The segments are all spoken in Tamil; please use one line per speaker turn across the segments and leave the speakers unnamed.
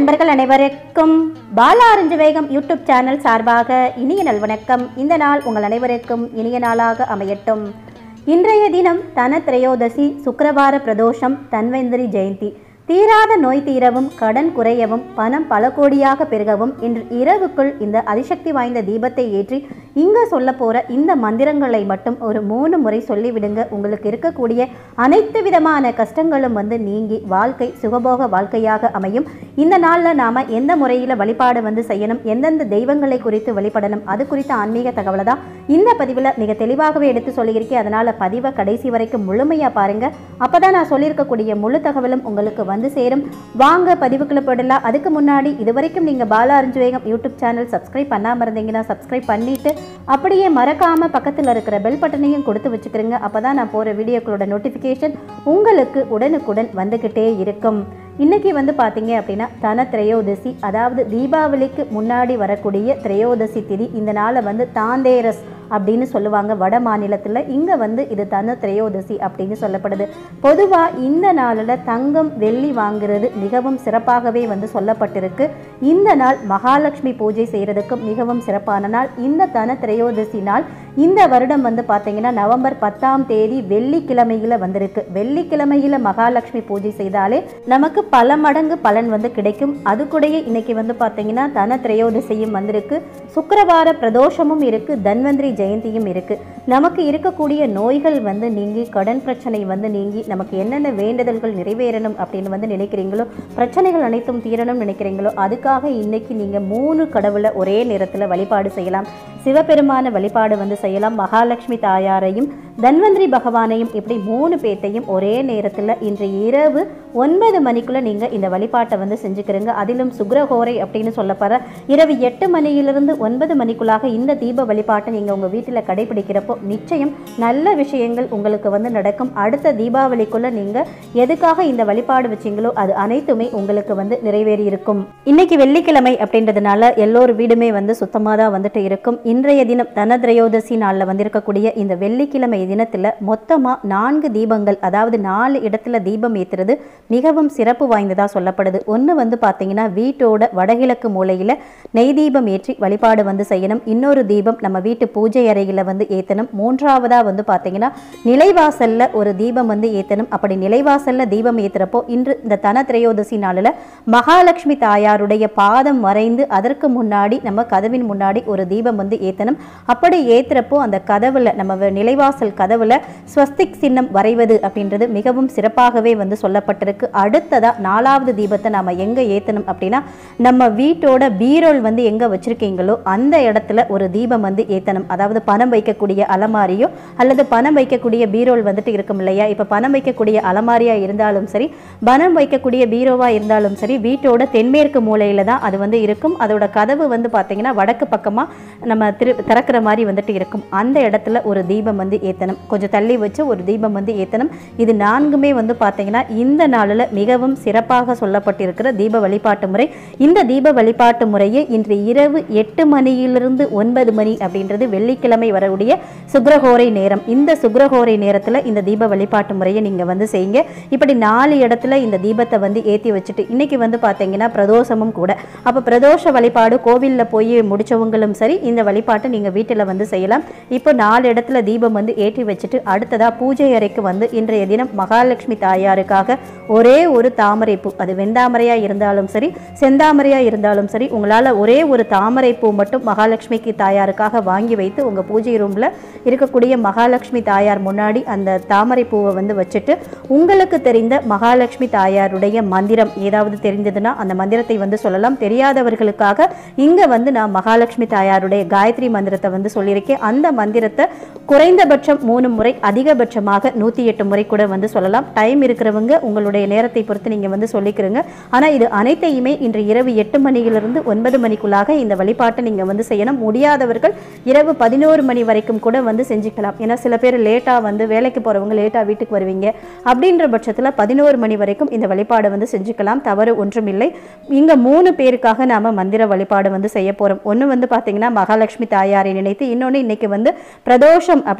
நண்பர்கள் அனைவருக்கும் பாலா அறிஞ்சு வேகம் யூடியூப் சேனல் சார்பாக இனிய நல்வணக்கம் இந்த நாள் உங்கள் அனைவருக்கும் இனிய நாளாக அமையட்டும் இன்றைய தினம் தன திரையோதசி சுக்கிரவார பிரதோஷம் தன்வந்திரி ஜெயந்தி தீராத நோய் தீரவும் கடன் குறையவும் பணம் பல கோடியாக பெருகவும் இன்று இரவுக்குள் இந்த அதிசக்தி வாய்ந்த தீபத்தை ஏற்றி இங்க சொல்ல போற இந்த மந்திரங்களை மட்டும் ஒரு மூணு முறை சொல்லிவிடுங்க உங்களுக்கு இருக்கக்கூடிய அனைத்து விதமான கஷ்டங்களும் வந்து நீங்கி வாழ்க்கை சுகபோக வாழ்க்கையாக அமையும் இந்த நாளில் நாம எந்த முறையில் வழிபாடு வந்து செய்யணும் எந்தெந்த தெய்வங்களை குறித்து வழிபடணும் அது குறித்த ஆன்மீக தகவலை தான் இந்த பதிவில் மிக தெளிவாகவே எடுத்து சொல்லியிருக்கேன் அதனால பதிவை கடைசி வரைக்கும் முழுமையாக பாருங்க அப்பதான் நான் சொல்லியிருக்கக்கூடிய முழு தகவலும் உங்களுக்கு வந்து சேரும் வாங்க பதிவுக்குள்ள போடலாம் அதுக்கு முன்னாடி இது வரைக்கும் நீங்கள் பாலா அறிஞ்சு வேகம் யூடியூப் சேனல் சப்ஸ்கிரைப் பண்ணாமல் இருந்தீங்கன்னா சப்ஸ்கிரைப் பண்ணிட்டு அப்படியே மறக்காம பக்கத்தில் இருக்கிற பெல் பட்டனையும் கொடுத்து வச்சுக்கிறீங்க அப்பதான் நான் போகிற வீடியோக்களோட நோட்டிஃபிகேஷன் உங்களுக்கு உடனுக்குடன் வந்துக்கிட்டே இருக்கும் இன்னைக்கு வந்து பார்த்தீங்க அப்படின்னா தன திரையோதசி அதாவது தீபாவளிக்கு முன்னாடி வரக்கூடிய திரையோதசி திதி இந்த நாளை வந்து தாந்தேரஸ் அப்படின்னு சொல்லுவாங்க வட மாநிலத்தில் இங்கே வந்து இது தன திரையோதசி அப்படின்னு சொல்லப்படுது பொதுவாக இந்த நாளில் தங்கம் வெள்ளி வாங்குறது மிகவும் சிறப்பாகவே வந்து சொல்லப்பட்டிருக்கு இந்த நாள் மகாலட்சுமி பூஜை செய்கிறதுக்கும் மிகவும் சிறப்பான நாள் இந்த தன திரையோதசி நாள் இந்த வருடம் வந்து பார்த்தீங்கன்னா நவம்பர் பத்தாம் தேதி வெள்ளிக்கிழமையில் வந்திருக்கு வெள்ளிக்கிழமையில் மகாலட்சுமி பூஜை செய்தாலே நமக்கு பல மடங்கு பலன் வந்து கிடைக்கும் அது கூடயே இன்னைக்கு வந்து பார்த்தீங்கன்னா தன திரையோதசியும் வந்திருக்கு சுக்கிரவார பிரதோஷமும் இருக்கு தன்வந்திரி ஜெயந்தியும் இருக்கு நமக்கு இருக்கக்கூடிய நோய்கள் வந்து நீங்கி கடன் பிரச்சனை வந்து நீங்கி நமக்கு என்னென்ன வேண்டுதல்கள் நிறைவேறணும் அப்படின்னு வந்து நினைக்கிறீங்களோ பிரச்சனைகள் அனைத்தும் தீரணும் நினைக்கிறீங்களோ அதுக்காக இன்னைக்கு நீங்க மூணு கடவுளை ஒரே நேரத்தில் வழிபாடு செய்யலாம் சிவபெருமான வழிபாடு வந்து செய்யலாம் மகாலட்சுமி தாயாரையும் தன்வந்திரி பகவானையும் இப்படி மூணு பேர்த்தையும் ஒரே நேரத்தில் இன்று இரவு ஒன்பது மணிக்குள்ள நீங்க இந்த வழிபாட்டை வந்து செஞ்சுக்கிறீங்க அதிலும் சுக்ரஹோரை அப்படின்னு சொல்லப்படுற இரவு எட்டு மணியிலிருந்து ஒன்பது மணிக்குள்ளாக இந்த தீப வழிபாட்டை நீங்க உங்க வீட்டில் கடைபிடிக்கிறப்போ நிச்சயம் நல்ல விஷயங்கள் உங்களுக்கு வந்து நடக்கும் அடுத்த தீபாவளிக்குள்ள நீங்க எதுக்காக இந்த வழிபாடு வச்சீங்களோ அது அனைத்துமே உங்களுக்கு வந்து நிறைவேறி இருக்கும் இன்னைக்கு வெள்ளிக்கிழமை அப்படின்றதுனால எல்லோரு வீடுமே வந்து சுத்தமாக தான் வந்துட்டு இருக்கும் இன்றைய தினம் தனதிரையோதசி நாளில் வந்திருக்கக்கூடிய இந்த வெள்ளிக்கிழமை தினத்தில் மொத்தமாக நான்கு தீபங்கள் அதாவது நாலு இடத்துல தீபம் ஏற்றுறது மிகவும் சிறப்பு வாய்ந்ததாக சொல்லப்படுது ஒன்று வந்து பார்த்தீங்கன்னா வீட்டோட வடகிழக்கு மூலையில் நெய் தீபம் ஏற்றி வழிபாடு வந்து செய்யணும் இன்னொரு தீபம் நம்ம வீட்டு பூஜை அறையில் வந்து ஏற்றணும் மூன்றாவதாக வந்து பார்த்தீங்கன்னா நிலைவாசலில் ஒரு தீபம் வந்து ஏற்றணும் அப்படி நிலைவாசலில் தீபம் ஏற்றுறப்போ இன்று இந்த தன திரையோதசி நாளில் மகாலட்சுமி தாயாருடைய பாதம் வரைந்து அதற்கு முன்னாடி நம்ம கதவின் முன்னாடி ஒரு தீபம் வந்து ஏற்றணும் அப்படி ஏற்றுறப்போ அந்த கதவுல நம்ம வ- நிலைவாசல் கதவுல ஸ்வஸ்திக் சின்னம் வரைவது அப்படின்றது மிகவும் சிறப்பாகவே வந்து சொல்லப்பட்டிருக்கு அடுத்ததா நாலாவது தீபத்தை நாம எங்க ஏற்றணும் அப்படின்னா நம்ம வீட்டோட பீரோல் வந்து எங்க வச்சிருக்கீங்களோ அந்த இடத்துல ஒரு தீபம் வந்து ஏற்றணும் அதாவது பணம் வைக்கக்கூடிய அலமாரியோ அல்லது பணம் வைக்கக்கூடிய பீரோல் வந்துட்டு இருக்கும் இல்லையா இப்போ பணம் வைக்கக்கூடிய அலமாரியா இருந்தாலும் சரி பணம் வைக்கக்கூடிய பீரோவா இருந்தாலும் சரி வீட்டோட தென்மேற்கு மூலையில தான் அது வந்து இருக்கும் அதோட கதவு வந்து பார்த்தீங்கன்னா வடக்கு பக்கமா நம்ம திரு திறக்கிற மாதிரி வந்துட்டு இருக்கும் அந்த இடத்துல ஒரு தீபம் வந்து ஏற்றணும் கொஞ்சம் தள்ளி வச்சு ஒரு தீபம் வந்து ஏற்றணும் இது நான்குமே வந்து பார்த்தீங்கன்னா இந்த நாளில் மிகவும் சிறப்பாக சொல்லப்பட்டிருக்கிற தீப வழிபாட்டு முறை இந்த தீப வழிபாட்டு முறையை இன்று இரவு எட்டு மணியிலிருந்து ஒன்பது மணி அப்படின்றது வெள்ளிக்கிழமை வரக்கூடிய சுக்ரஹோரை நேரம் இந்த சுக்ரஹோரை நேரத்தில் இந்த தீப வழிபாட்டு முறையை நீங்கள் வந்து செய்யுங்க இப்படி நாலு இடத்துல இந்த தீபத்தை வந்து ஏற்றி வச்சுட்டு இன்னைக்கு வந்து பார்த்தீங்கன்னா பிரதோஷமும் கூட அப்போ பிரதோஷ வழிபாடு கோவிலில் போய் முடிச்சவங்களும் சரி இந்த வழிபாட்டை நீங்கள் வீட்டில் வந்து செய்யலாம் இப்போ நாலு இடத்துல தீபம் வந்து ஏற்றி வச்சுட்டு அடுத்ததாக பூஜை அறைக்கு வந்து இன்றைய தினம் மகாலட்சுமி தாயாருக்காக ஒரே ஒரு தாமரை பூ அது வெந்தாமரையாக இருந்தாலும் சரி செந்தாமரையாக இருந்தாலும் சரி உங்களால் ஒரே ஒரு தாமரை பூ மட்டும் மகாலட்சுமிக்கு தாயாருக்காக வாங்கி வைத்து உங்கள் பூஜை ரூமில் இருக்கக்கூடிய மகாலட்சுமி தாயார் முன்னாடி அந்த தாமரை பூவை வந்து வச்சுட்டு உங்களுக்கு தெரிந்த மகாலட்சுமி தாயாருடைய மந்திரம் ஏதாவது தெரிந்ததுன்னா அந்த மந்திரத்தை வந்து சொல்லலாம் தெரியாதவர்களுக்காக இங்கே வந்து நான் மகாலட்சுமி தாயாருடைய காயத்ரி மந்திரத்தை வந்து சொல்லியிருக்கேன் அந்த மந்திரத்தை குறைந்தபட்சம் மூணு முறை அதிகபட்சமாக நூற்றி எட்டு முறை கூட வந்து சொல்லலாம் டைம் இருக்கிறவங்க உங்களுடைய நேரத்தை பொறுத்து நீங்கள் வந்து சொல்லிக்கிறங்க ஆனால் இது அனைத்தையுமே இன்று இரவு எட்டு மணியிலிருந்து ஒன்பது மணிக்குள்ளாக இந்த வழிபாட்டை நீங்கள் வந்து செய்யணும் முடியாதவர்கள் இரவு பதினோரு மணி வரைக்கும் கூட வந்து செஞ்சுக்கலாம் ஏன்னா சில பேர் லேட்டாக வந்து வேலைக்கு போகிறவங்க லேட்டாக வீட்டுக்கு வருவீங்க அப்படின்ற பட்சத்தில் பதினோரு மணி வரைக்கும் இந்த வழிபாடை வந்து செஞ்சுக்கலாம் தவறு ஒன்றும் இல்லை இங்கே மூணு பேருக்காக நாம மந்திர வழிபாடு வந்து செய்ய போகிறோம் ஒன்று வந்து பார்த்தீங்கன்னா மகாலட்சுமி தாயாரை நினைத்து இன்னொன்று இன்னைக்கு வந்து பிரதோஷம் அப்படின்றதுனால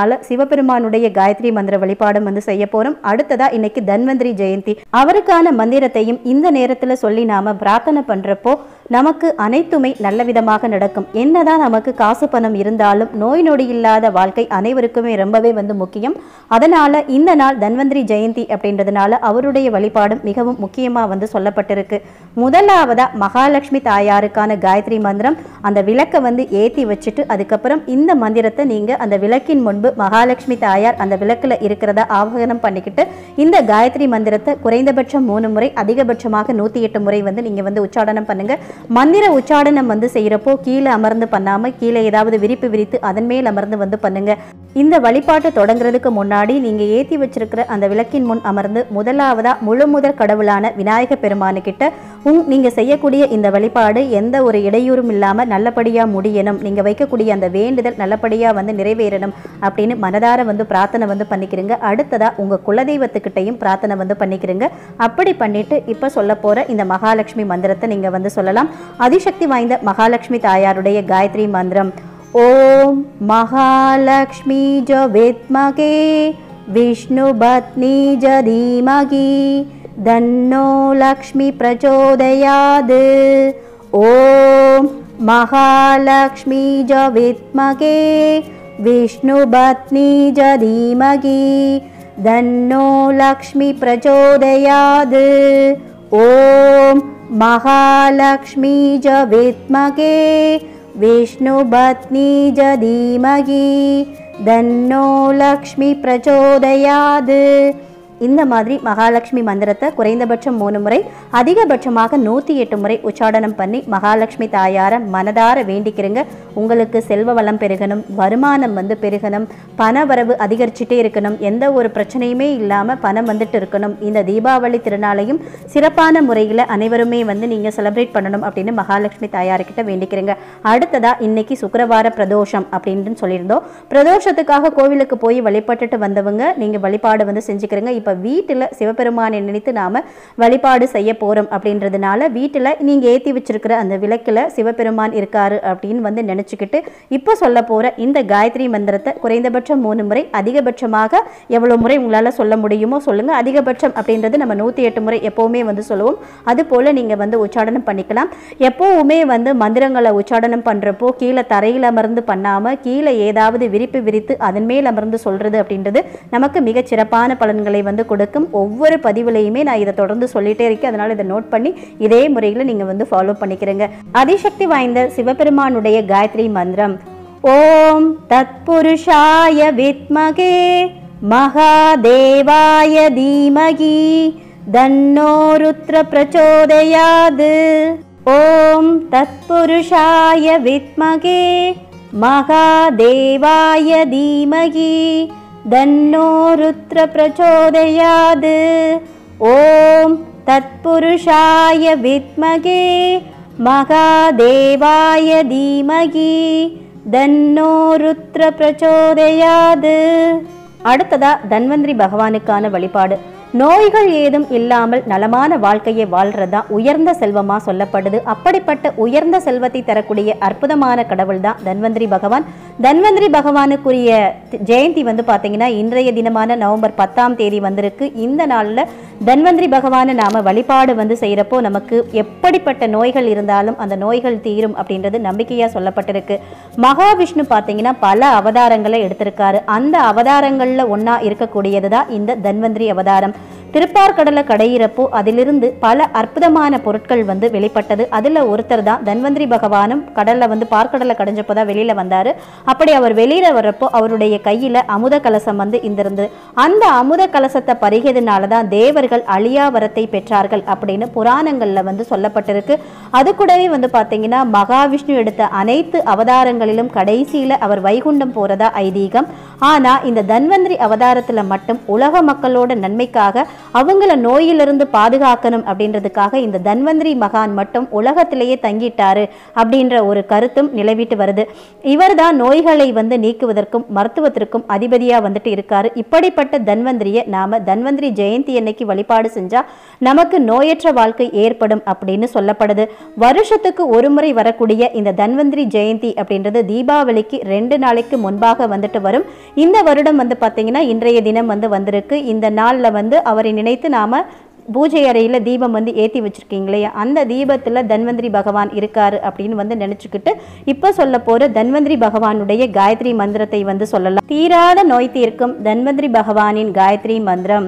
அப்படின்றதுனால சிவபெருமானுடைய காயத்ரி மந்திர வழிபாடும் வந்து செய்ய போறோம் அடுத்ததா இன்னைக்கு தன்வந்திரி ஜெயந்தி அவருக்கான மந்திரத்தையும் இந்த நேரத்துல சொல்லி நாம பிரார்த்தனை பண்றப்போ நமக்கு அனைத்துமே நல்ல விதமாக நடக்கும் என்னதான் நமக்கு காசு பணம் இருந்தாலும் நோய் நொடி இல்லாத வாழ்க்கை அனைவருக்குமே ரொம்பவே வந்து முக்கியம் அதனால இந்த நாள் தன்வந்திரி ஜெயந்தி அப்படின்றதுனால அவருடைய வழிபாடும் மிகவும் முக்கியமா வந்து சொல்லப்பட்டிருக்கு முதலாவதா மகாலட்சுமி தாயாருக்கான காயத்ரி மந்திரம் அந்த விளக்கை வந்து ஏத்தி வச்சுட்டு அதுக்கப்புறம் இந்த மந்திரத்தை நீங்க அந்த விளக்கின் முன்பு மகாலட்சுமி தாயார் அந்த விளக்குல இருக்கிறதா ஆவகனம் பண்ணிக்கிட்டு இந்த காயத்ரி மந்திரத்தை குறைந்தபட்சம் மூணு முறை அதிகபட்சமாக நூத்தி எட்டு முறை வந்து நீங்க வந்து உச்சாடனம் பண்ணுங்க மந்திர உச்சாடனம் வந்து செய்யறப்போ கீழே அமர்ந்து பண்ணாம கீழே ஏதாவது விரிப்பு விரித்து அதன் மேல் அமர்ந்து வந்து பண்ணுங்க இந்த வழிபாட்டை தொடங்குறதுக்கு முன்னாடி நீங்க ஏத்தி வச்சிருக்கிற அந்த விளக்கின் முன் அமர்ந்து முதலாவதா முழு முதற் கடவுளான விநாயக பெருமானுக்கிட்ட உங் நீங்க செய்யக்கூடிய இந்த வழிபாடு எந்த ஒரு இடையூறும் இல்லாம நல்லபடியா முடியணும் நீங்க வைக்கக்கூடிய அந்த வேண்டுதல் நல்லபடியா வந்து நிறைவேறணும் அப்படின்னு மனதார வந்து பிரார்த்தனை வந்து பண்ணிக்கிறீங்க அடுத்ததா உங்க குலதெய்வத்துக்கிட்டையும் பிரார்த்தனை வந்து பண்ணிக்கிறீங்க அப்படி பண்ணிட்டு இப்ப சொல்ல போற இந்த மகாலட்சுமி மந்திரத்தை நீங்க வந்து சொல்லலாம் அதிசக்தி வாய்ந்த மகாலட்சுமி தாயாருடைய காயத்ரி மந்திரம் ஓம் மகாலட்சுமி ஜ வித்மகே விஷ்ணு பத்னி ஜ தீமகி தன்னோ லக்ஷ்மி பிரச்சோதயாது ஓம் மகாலட்சுமி ஜ வித்மகே விஷ்ணு பத்னி ஜ தீமகி தன்னோ லக்ஷ்மி பிரச்சோதயாது ஓம் மகாலட்சுமி ஜ வித்மகே விஷ்ணு பத்னி ஜ தீமகி தன்னோ லக்ஷ்மி பிரச்சோதயாது இந்த மாதிரி மகாலட்சுமி மந்திரத்தை குறைந்தபட்சம் மூணு முறை அதிகபட்சமாக நூற்றி எட்டு முறை உச்சாடனம் பண்ணி மகாலட்சுமி தாயார மனதார வேண்டிக்கிறங்க உங்களுக்கு செல்வ வளம் பெருகணும் வருமானம் வந்து பெருகணும் பண வரவு அதிகரிச்சுட்டே இருக்கணும் எந்த ஒரு பிரச்சனையுமே இல்லாமல் பணம் வந்துட்டு இருக்கணும் இந்த தீபாவளி திருநாளையும் சிறப்பான முறையில் அனைவருமே வந்து நீங்கள் செலிப்ரேட் பண்ணணும் அப்படின்னு மகாலட்சுமி தாயார்கிட்ட வேண்டிக்கிறங்க அடுத்ததா இன்னைக்கு சுக்கிரவார பிரதோஷம் அப்படின்னு சொல்லியிருந்தோம் பிரதோஷத்துக்காக கோவிலுக்கு போய் வழிபட்டுட்டு வந்தவங்க நீங்கள் வழிபாடு வந்து செஞ்சுக்கிறீங்க இப்போ வீட்டில் சிவபெருமானை நினைத்து நாம் வழிபாடு செய்ய போகிறோம் அப்படின்றதுனால வீட்டில் நீங்கள் ஏற்றி வச்சிருக்கிற அந்த விளக்கில் சிவபெருமான் இருக்காரு அப்படின்னு வந்து நினச்சிக்கிட்டு இப்போ சொல்ல போகிற இந்த காயத்ரி மந்திரத்தை குறைந்தபட்சம் மூணு முறை அதிகபட்சமாக எவ்வளோ முறை உங்களால் சொல்ல முடியுமோ சொல்லுங்கள் அதிகபட்சம் அப்படின்றது நம்ம நூற்றி எட்டு முறை எப்போவுமே வந்து சொல்லுவோம் அது போல் நீங்கள் வந்து உச்சாடனம் பண்ணிக்கலாம் எப்போவுமே வந்து மந்திரங்களை உச்சாடனம் பண்ணுறப்போ கீழே தரையில் அமர்ந்து பண்ணாமல் கீழே ஏதாவது விரிப்பு விரித்து அதன் மேல் அமர்ந்து சொல்கிறது அப்படின்றது நமக்கு மிகச் சிறப்பான பலன்களை வந்து கொடுக்கும் ஒவ்வொரு பதிவுலையுமே நான் இதை தொடர்ந்து சொல்லிட்டே இருக்கேன் அதனால் இதை நோட் பண்ணி இதே முறையில் நீங்கள் வந்து ஃபாலோ பண்ணிக்கிறீங்க அதிசக்தி வாய்ந்த சிவபெருமானுடைய காயத்ரி மந்திரம் ஓம் தத்புருஷாய வித்மகே மகாதேவாய தீமகி தன்னோ ருத்ர பிரச்சோதயாது ஓம் தத்புருஷாய வித்மகே மகாதேவாய தீமகி தன்னோ ருத்ர பிரச்சோதயாது ஓம் தத்புருஷாய வித்மகே மகாதேவாய தீமகி தன்னோ ருத்ர பிரச்சோதயாது அடுத்ததா தன்வந்திரி பகவானுக்கான வழிபாடு நோய்கள் ஏதும் இல்லாமல் நலமான வாழ்க்கையை வாழ்றதா உயர்ந்த செல்வமா சொல்லப்படுது அப்படிப்பட்ட உயர்ந்த செல்வத்தை தரக்கூடிய அற்புதமான கடவுள் தான் தன்வந்திரி பகவான் தன்வந்திரி பகவானுக்குரிய தி- ஜெயந்தி வந்து பாத்தீங்கன்னா இன்றைய தினமான நவம்பர் பத்தாம் தேதி வந்திருக்கு இந்த நாளில் தன்வந்திரி பகவானை நாம வழிபாடு வந்து செய்யறப்போ நமக்கு எப்படிப்பட்ட நோய்கள் இருந்தாலும் அந்த நோய்கள் தீரும் அப்படின்றது நம்பிக்கையா சொல்லப்பட்டிருக்கு மகாவிஷ்ணு பார்த்தீங்கன்னா பல அவதாரங்களை எடுத்திருக்காரு அந்த அவதாரங்கள்ல ஒண்ணா இருக்கக்கூடியது தான் இந்த தன்வந்திரி அவதாரம் திருப்பார்கடலை கடையிறப்போ அதிலிருந்து பல அற்புதமான பொருட்கள் வந்து வெளிப்பட்டது அதுல ஒருத்தர் தான் தன்வந்திரி பகவானும் கடல்ல வந்து பார்க்கடலை கடைஞ்சப்போ தான் வெளியில வந்தாரு அப்படி அவர் வெளியில வர்றப்போ அவருடைய கையில அமுத கலசம் வந்து இருந்திருந்து அந்த அமுத கலசத்தை பருகியதுனால தான் தேவர்கள் அழியா வரத்தை பெற்றார்கள் அப்படின்னு புராணங்கள்ல வந்து சொல்லப்பட்டிருக்கு அது கூடவே வந்து பாத்தீங்கன்னா மகாவிஷ்ணு எடுத்த அனைத்து அவதாரங்களிலும் கடைசியில அவர் வைகுண்டம் போறதா ஐதீகம் ஆனா இந்த தன்வந்திரி அவதாரத்துல மட்டும் உலக மக்களோட நன்மைக்காக அவங்கள நோயிலிருந்து பாதுகாக்கணும் அப்படின்றதுக்காக இந்த தன்வந்திரி மகான் மட்டும் உலகத்திலேயே தங்கிட்டாரு அப்படின்ற ஒரு கருத்தும் நிலவிட்டு வருது இவர் தான் நோய்களை வந்து நீக்குவதற்கும் மருத்துவத்திற்கும் அதிபதியா வந்துட்டு இருக்காரு இப்படிப்பட்ட தன்வந்திரியை நாம தன்வந்திரி ஜெயந்தி அன்னைக்கு வழிபாடு செஞ்சா நமக்கு நோயற்ற வாழ்க்கை ஏற்படும் அப்படின்னு சொல்லப்படுது வருஷத்துக்கு ஒரு முறை வரக்கூடிய இந்த தன்வந்திரி ஜெயந்தி அப்படின்றது தீபாவளிக்கு ரெண்டு நாளைக்கு முன்பாக வந்துட்டு வரும் இந்த வருடம் வந்து பார்த்தீங்கன்னா இன்றைய தினம் வந்து வந்திருக்கு இந்த நாளில் வந்து அவரை நினைத்து நாம பூஜை அறையில் தீபம் வந்து ஏற்றி வச்சிருக்கீங்களே அந்த தீபத்தில் தன்வந்திரி பகவான் இருக்காரு அப்படின்னு வந்து நினச்சிக்கிட்டு இப்போ சொல்ல போகிற தன்வந்திரி பகவானுடைய காயத்ரி மந்திரத்தை வந்து சொல்லலாம் தீராத நோய் தீர்க்கும் தன்வந்திரி பகவானின் காயத்ரி மந்திரம்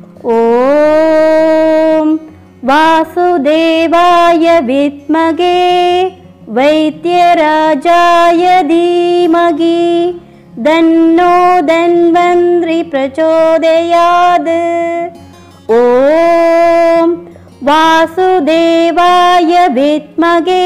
ஓம் வாசுதேவாய வித்மகே வைத்தியராஜாய தீமகி தன்னோ தன்வந்திரி பிரச்சோதயாது ஓம் வாசுதேவாய வித்மகே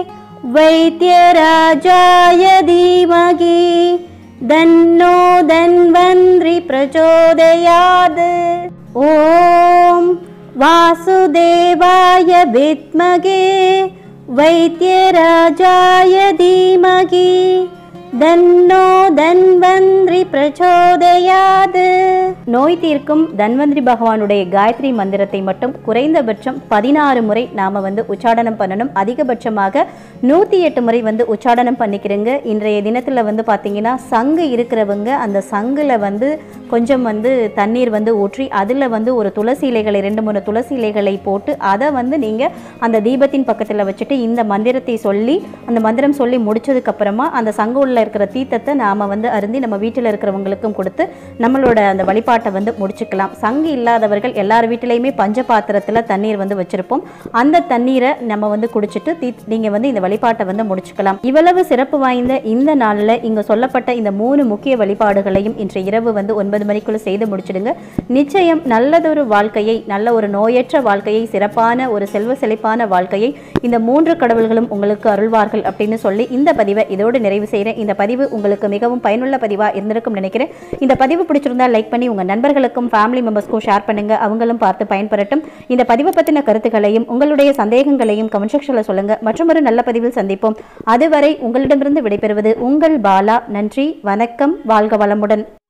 வைத்தியராஜாய தீமகி தன்னோ தன்வந்திரி பிரச்சோதயாது ஓம் வாசுதேவாய வித்மகே வைத்தியராஜாய தீமகி தன்னோ தன்வந்திரி பிரச்சோதயாது நோய் தீர்க்கும் தன்வந்திரி பகவானுடைய காயத்ரி மந்திரத்தை மட்டும் குறைந்தபட்சம் பதினாறு முறை நாம வந்து உச்சாடனம் பண்ணணும் அதிகபட்சமாக நூற்றி எட்டு முறை வந்து உச்சாடனம் பண்ணிக்கிறேங்க இன்றைய தினத்தில் வந்து பார்த்தீங்கன்னா சங்கு இருக்கிறவங்க அந்த சங்குல வந்து கொஞ்சம் வந்து தண்ணீர் வந்து ஊற்றி அதில் வந்து ஒரு துளசி இலைகளை ரெண்டு மூணு துளசி இலைகளை போட்டு அதை வந்து நீங்கள் அந்த தீபத்தின் பக்கத்தில் வச்சுட்டு இந்த மந்திரத்தை சொல்லி அந்த மந்திரம் சொல்லி முடிச்சதுக்கு அப்புறமா அந்த சங்கு உள்ள இருக்கிற தீர்த்தத்தை நாம் வந்து அருந்தி நம்ம வீட்டில் இருக்கிறவங்களுக்கும் கொடுத்து நம்மளோட அந்த வழிபாட்டை வந்து முடிச்சுக்கலாம் சங்கு இல்லாதவர்கள் எல்லார் வீட்டிலையுமே பஞ்ச பாத்திரத்தில் தண்ணீர் வந்து வச்சிருப்போம் அந்த தண்ணீரை நம்ம வந்து குடிச்சிட்டு தீ நீங்கள் வந்து இந்த வழிபாட்டை வந்து முடிச்சுக்கலாம் இவ்வளவு சிறப்பு வாய்ந்த இந்த நாளில் இங்கே சொல்லப்பட்ட இந்த மூணு முக்கிய வழிபாடுகளையும் இன்று இரவு வந்து ஒன்பது மணிக்குள்ள செய்து முடிச்சிடுங்க நிச்சயம் நல்லதொரு வாழ்க்கையை நல்ல ஒரு நோயற்ற வாழ்க்கையை சிறப்பான ஒரு செல்வ செழிப்பான வாழ்க்கையை இந்த மூன்று கடவுள்களும் உங்களுக்கு அருள்வார்கள் அப்படின்னு சொல்லி இந்த பதிவை இதோடு நிறைவு செய்கிறேன் இந்த பதிவு உங்களுக்கு மிகவும் பயனுள்ள பதிவாக இருந்திருக்கும் நினைக்கிறேன் இந்த பதிவு பிடிச்சிருந்தா லைக் பண்ணி உங்கள் நண்பர்களுக்கும் ஃபேமிலி மெம்பர்ஸ்க்கும் ஷேர் பண்ணுங்க அவங்களும் பார்த்து பயன்பெறட்டும் இந்த பதிவை பற்றின கருத்துக்களையும் உங்களுடைய சந்தேகங்களையும் கமெண்ட் செக்ஷனில் சொல்லுங்க மற்றும் ஒரு நல்ல பதிவில் சந்திப்போம் அதுவரை உங்களிடமிருந்து விடைபெறுவது உங்கள் பாலா நன்றி வணக்கம் வாழ்க வளமுடன்